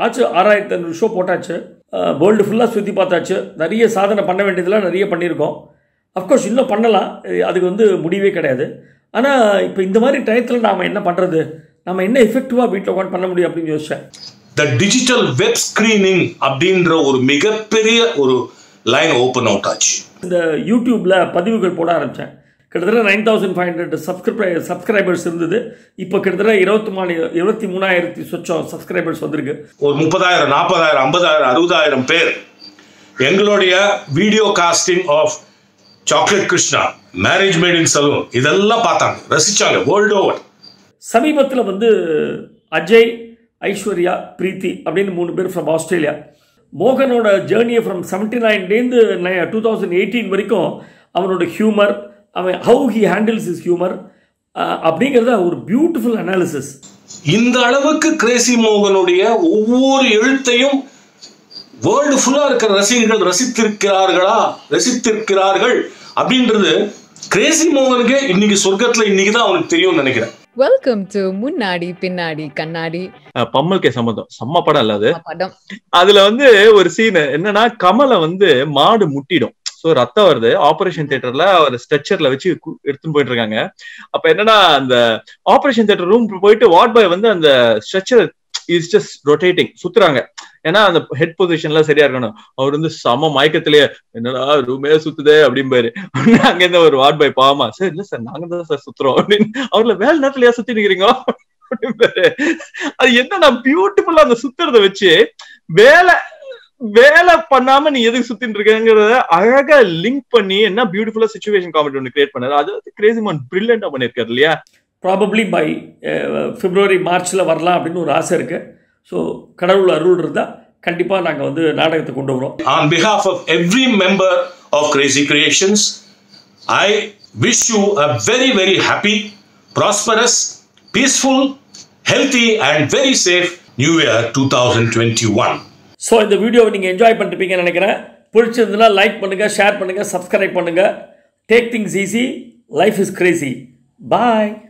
ஆச்சு ஆறாயிரத்தி ஐநூறு ஷோ போட்டாச்சு வேர்ல்டு ஃபுல்லாக சுற்றி பார்த்தாச்சு நிறைய சாதனை பண்ண வேண்டியதெல்லாம் நிறைய பண்ணியிருக்கோம் அஃப்கோர்ஸ் இன்னும் பண்ணலாம் இது- அதுக்கு வந்து முடிவே கிடையாது ஆனால் இப்போ இந்த மாதிரி டயத்தில் நாம் என்ன பண்ணுறது நம்ம என்ன எஃபெக்டிவாக வீட்டில் உட்காந்து பண்ண முடியும் அப்படின்னு யோசிச்சேன் த டிஜிட்டல் வெப் ஸ்கிரீனிங் அப்படின்ற ஒரு மிகப்பெரிய ஒரு லைன் ஓப்பன் அவுட் ஆச்சு இந்த யூடியூப்பில் பதிவுகள் போட ஆரம்பித்தேன் கிட்டத்தட்ட நைன் தௌசண்ட் ஃபைவ் ஹண்ட்ரட் சப்ஸ்கிரை சப்ஸ்கிரைபர்ஸ் இருந்தது இப்போ கிட்டத்தட்ட இருபத்தி மூணு இருபத்தி மூணாயிரத்தி சொச்சம் சப்ஸ்கிரைபர்ஸ் வந்திருக்கு ஒரு முப்பதாயிரம் நாற்பதாயிரம் ஐம்பதாயிரம் அறுபதாயிரம் பேர் எங்களுடைய video casting of chocolate Krishna marriage made in salon இதெல்லாம் பார்த்தாங்க ரசிச்சாங்க வேர்ல்டு ஓவர் சமீபத்தில் வந்து அஜய் ஐஸ்வர்யா பிரீத்தி அப்படின்னு மூணு பேர் ஃப்ரம் ஆஸ்திரேலியா மோகனோட ஜேர்னியை ஃப்ரம் செவன்டி நைன்லேருந்து டூ தௌசண்ட் எயிட்டீன் வரைக்கும் அவனோட ஹியூமர் அவன் how he handles is humour அப்படிங்கிறத ஒரு பியூட்டிஃபுல் அனாலிசிஸ் இந்த அளவுக்கு கிரேசி மோகனுடைய ஒவ்வொரு எழுத்தையும் வேர்ல்டு ஃபுல்லா இருக்கிற ரசிகர்கள் ரசித்திருக்கிறார்களா ரசித்திருக்கிறார்கள் அப்படின்றது கிரேசி மோகனுக்கே இன்னைக்கு சொர்க்கத்துல இன்னைக்கு தான் அவனுக்கு தெரியும்னு நினைக்கிறேன் வெல்கம் டு முன்னாடி பின்னாடி கண்ணாடி அஹ் பம்மல்கே சம்மந்தம் செம்ம படம் இல்ல அது படம் அதுல வந்து ஒரு சீன் என்னன்னா கமலை வந்து மாடு முட்டிடும் சோ ரத்தம் வருது ஆபரேஷன் தியேட்டர்ல அவர் ஸ்ட்ரெச்சர்ல வச்சு கு- எடுத்துன்னு போயிட்டு இருக்காங்க அப்ப என்னன்னா அந்த ஆபரேஷன் தியேட்டர் ரூம் போயிட்டு வார்ட் பாய் வந்து அந்த ஸ்ட்ரெச்சர் இஸ் ஜஸ்ட் ரொட்டேட்டிங் சுத்துறாங்க ஏன்னா அந்த ஹெட் பொசிஷன்ல சரியா இருக்கணும் அவர் வந்து சம மயக்கத்திலேயே என்னடா ரூமே சுத்துதே அப்படிம்பாரு உடனே அங்க இருந்து ஒரு வார்ட் பாய் பாவமா சார் இல்ல சார் நாங்க தான் சார் சுத்துறோம் அப்படின்னு அவர்ல வேலை நேரத்துல ஏன் சுத்தி நிக்கிறீங்க அப்படிம்பாரு அது என்னன்னா பியூட்டிஃபுல்லா அந்த சுத்துறத வச்சு வேலை வேலை பண்ணாம நீ எதுக்கு சுத்திட்டு இருக்கங்கிறத அழகா லிங்க் பண்ணி என்ன பியூட்டிஃபுல்லா சுச்சுவேஷன் காமெடி ஒன்று கிரியேட் பண்ணாரு அது வந்து கிரேசி மான் பிரில்லியண்டா பண்ணிருக்காரு இல்லையா ப்ராபப்ளி பை பிப்ரவரி மார்ச்சில் வரலாம் அப்படின்னு ஒரு ஆசை இருக்குது ஸோ கடவுள் அருள் இருந்தால் கண்டிப்பாக நாங்கள் வந்து நாடகத்தை கொண்டு வரோம் On behalf of every member of Crazy Creations, I wish you a very, very happy, prosperous, peaceful, healthy, and very safe New Year 2021. So இந்த வீடியோவை நீங்கள் என்ஜாய் பண்ணிருப்பீங்கன்னு நினைக்கிறேன் பிடிச்சிருந்ததுன்னா லைக் பண்ணுங்கள் ஷேர் பண்ணுங்கள் சப்ஸ்கிரைப் பண்ணுங்கள் take things easy life is crazy bye